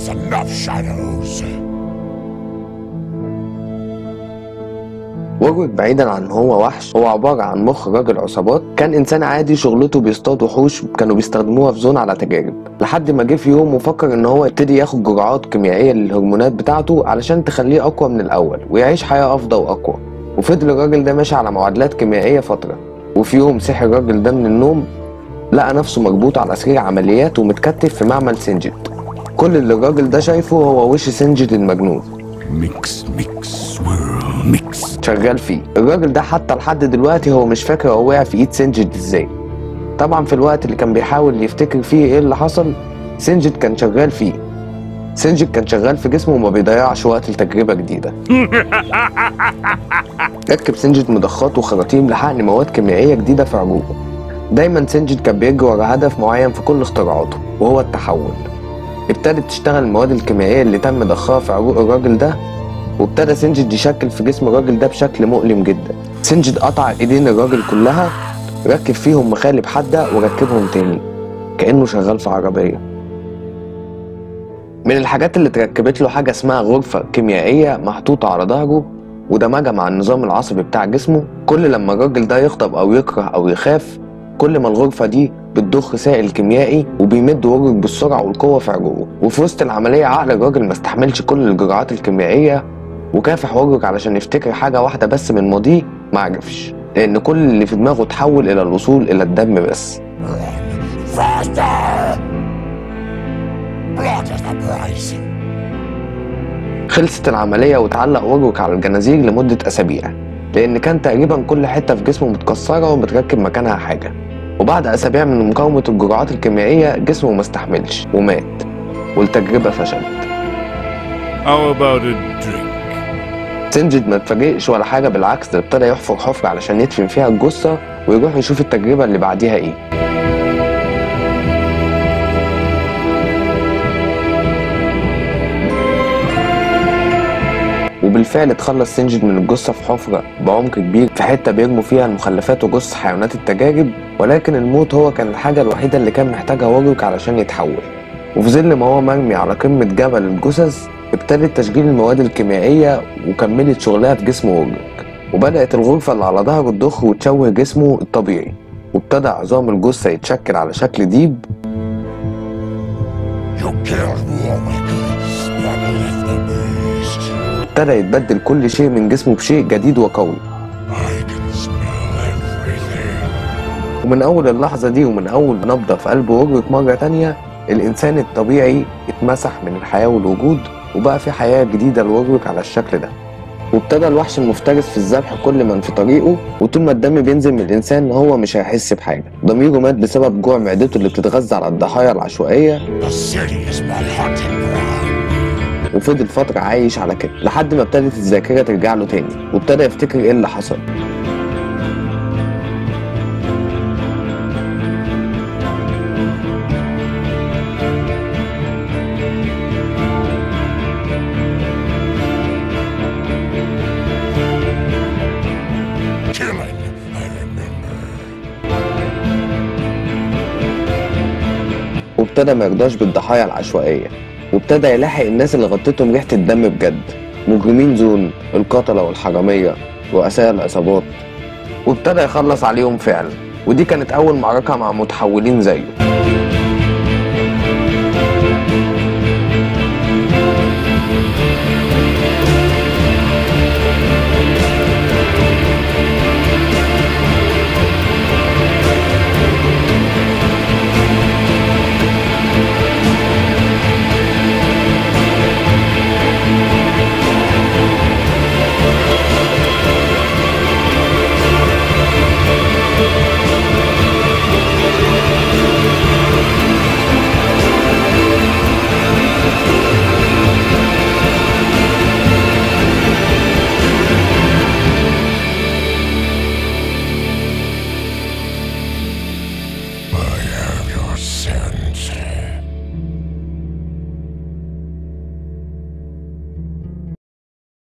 That's enough shadows. وجهك بعيدا عن ان هو وحش هو عبارة عن مخ راجل عصابات كان انسان عادي شغلته بيصطاد وحوش كانوا بيستخدموها في زون على تجارب لحد ما جه في يوم وفكر ان هو يبتدي ياخد جرعات كيميائية للهرمونات بتاعته علشان تخليه اقوى من الاول ويعيش حياة افضل واقوى وفضل الراجل ده ماشي على معادلات كيميائية فترة وفي يوم صحي الراجل ده من النوم لقى نفسه مربوط على سرير عمليات ومتكتف في معمل سنجد كل اللي الراجل ده شايفه هو وش سنجد المجنون Mix, mix, swirl, mix. شغال فيه الراجل ده حتى لحد دلوقتي هو مش فاكر هو وقع في ايد سنجد ازاي طبعا في الوقت اللي كان بيحاول يفتكر فيه ايه اللي حصل سنجد كان شغال فيه سنجد كان شغال في جسمه وما بيضيعش وقت لتجربة جديدة ركب سنجد مضخات وخراطيم لحقن مواد كيميائية جديدة في عروقه دايما سنجد كان بيجري ورا هدف معين في كل اختراعاته وهو التحول ابتدت تشتغل المواد الكيميائية اللي تم ضخها في عروق الراجل ده وابتدى سنجد يشكل في جسم الراجل ده بشكل مؤلم جدا سنجد قطع ايدين الراجل كلها ركب فيهم مخالب حادة وركبهم تاني كأنه شغال في عربية من الحاجات اللي اتركبت له حاجة اسمها غرفة كيميائية محطوطة على ظهره ودمجها مع النظام العصبي بتاع جسمه كل لما الراجل ده يغضب أو يكره أو يخاف كل ما الغرفة دي بتضخ سائل كيميائي وبيمد وجهك بالسرعة والقوة في عروقه وفي وسط العملية عقل الراجل ما استحملش كل الجرعات الكيميائية وكافح وجهك علشان يفتكر حاجة واحدة بس من ماضيه ما عرفش لأن كل اللي في دماغه تحول إلى الوصول إلى الدم بس Run faster! Blood is the price. خلصت العملية وتعلق وجهك على الجنازير لمدة أسابيع لأن كان تقريبا كل حتة في جسمه متكسرة ومتركب مكانها حاجة وبعد أسابيع من مقاومة الجرعات الكيميائية جسمه ما استحملش ومات والتجربة فشلت How about a drink? سنجد ما اتفاجئش ولا حاجة بالعكس ده ابتدى يحفر حفرة علشان يدفن فيها الجثة ويروح يشوف التجربة اللي بعديها ايه وبالفعل اتخلص سنجد من الجثة في حفرة بعمق كبير في حتة بيرموا فيها المخلفات وجثث حيوانات التجارب ولكن الموت هو كان الحاجة الوحيدة اللي كان محتاجها وجهك علشان يتحول وفي ظل ما هو مرمي على قمة جبل الجثث ابتدت تشغيل المواد الكيميائية وكملت شغلها في جسم وجهك وبدأت الغرفة اللي على ظهره تضخ وتشوه جسمه الطبيعي وابتدى عظام الجثة يتشكل على شكل ديب You killed Warwick, but left the beast. ابتدى يتبدل كل شيء من جسمه بشيء جديد وقوي I can smell everything. ومن أول اللحظة دي ومن أول نبضة في قلب وجهك مرة تانية الإنسان الطبيعي اتمسح من الحياة والوجود وبقى في حياة جديدة لوجهك على الشكل ده وابتدى الوحش المفترس في الذبح كل من في طريقه وطول ما الدم بينزل من الإنسان هو مش هيحس بحاجة ضميره مات بسبب جوع معدته اللي بتتغذى على الضحايا العشوائية The city is my hunting ground. وفضل فترة عايش على كده لحد ما ابتدت الذاكرة ترجع له تاني وابتدى يفتكر ايه اللي حصل Killing, I remember. وابتدى ما يرضاش بالضحايا العشوائية وابتدى يلاحق الناس اللي غطتهم ريحة الدم بجد مجرمين زون القتلة والحرامية رؤساء العصابات وابتدى يخلص عليهم فعلا ودي كانت أول معركة مع متحولين زيه